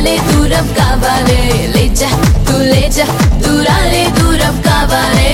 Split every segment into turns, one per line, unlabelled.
దూరాలే దూరం కావాలే లేచా తూ లేచా దూరాలే దూరం కావాలే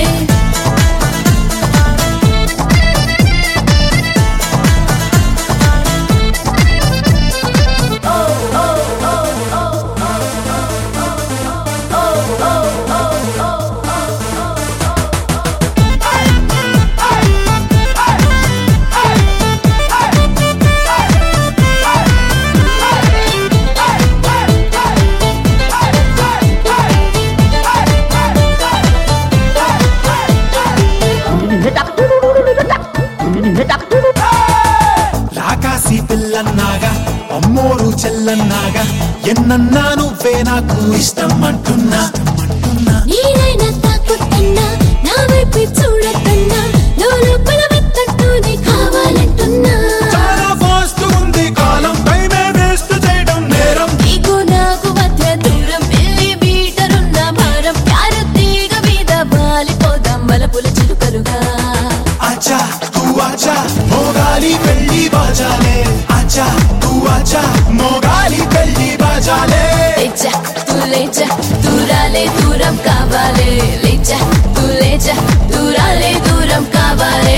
రాకాసి పిల్లన్నాగా అమ్మోరు చెల్లన్నాగా ఎన్నన్నా నువ్వే నాకు ఇష్టం అంటున్నా
నీరైనా తాకుతున్నా నా వైపు చూడకన్నా లోపల వెత్తట్టునే కావాలంటున్నా
చాలా ఫాస్ట్ ఉంది కాలం టైమే వేస్ట్ చేయడం నేరం
నీకు నాకు మధ్య దూరం పెళ్లి మీటరున్న భారం ప్యార తీగ మీద వాలిపోదాం వలపుల చిలుకలుగా
ఆచా తూ ఆచా మోగాలి పెళ్లి బాజాలే ఆచా తూ ఆచా మోగాలి పెళ్లి బాజాలే
లేచా తూ లేచా దూరాలే దూరం కావాలే లేచా తూ లేచా దూరాలే దూరం కావాలే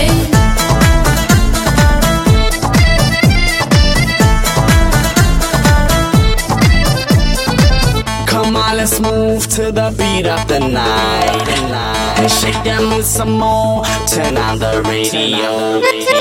Come on, let's move to the beat of the night. And shake that move some more. Turn on the radio.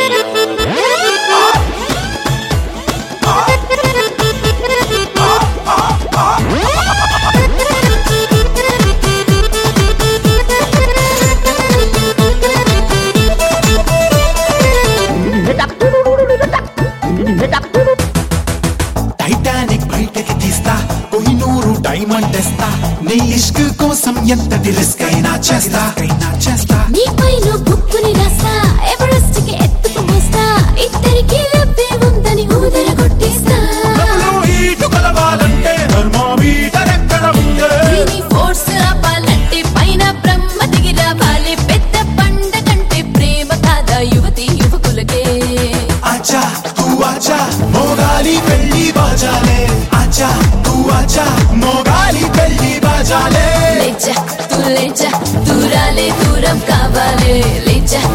Titanic బయటకి తీస్తా కొహినూరు డైమండ్ తెస్తా నీ ఇష్క్ కోసం ఎంతటి రిస్క్ అయినా చేస్తా అయినా చేస్తా
నీ పైన బుక్కుని రాస్తా ఎవరెస్ట్ కి ఎత్తుకు మోస్తా ఇద్దరికి లబ్బే ఉందని ఊదర కొట్టేస్తా
డబ్బులు హీటు కలవాలంటే థర్మోమీటర్ ఎక్కడ ఉందే
దీని ఫోర్స్ ఆపాలంటే పైన బ్రహ్మ దిగి రావాలి పెద్ద పండ కంటే ప్రేమ కాదా యువతి యువకులకే
ఆచా తూ ఆచా మోగాలి పెళ్లి బాజాలే ఆచా తూ ఆచా మోగాలి పెళ్లి బాజాలే
లేచా తూ లేచా దూరాలే దూరం కావాలే లేచా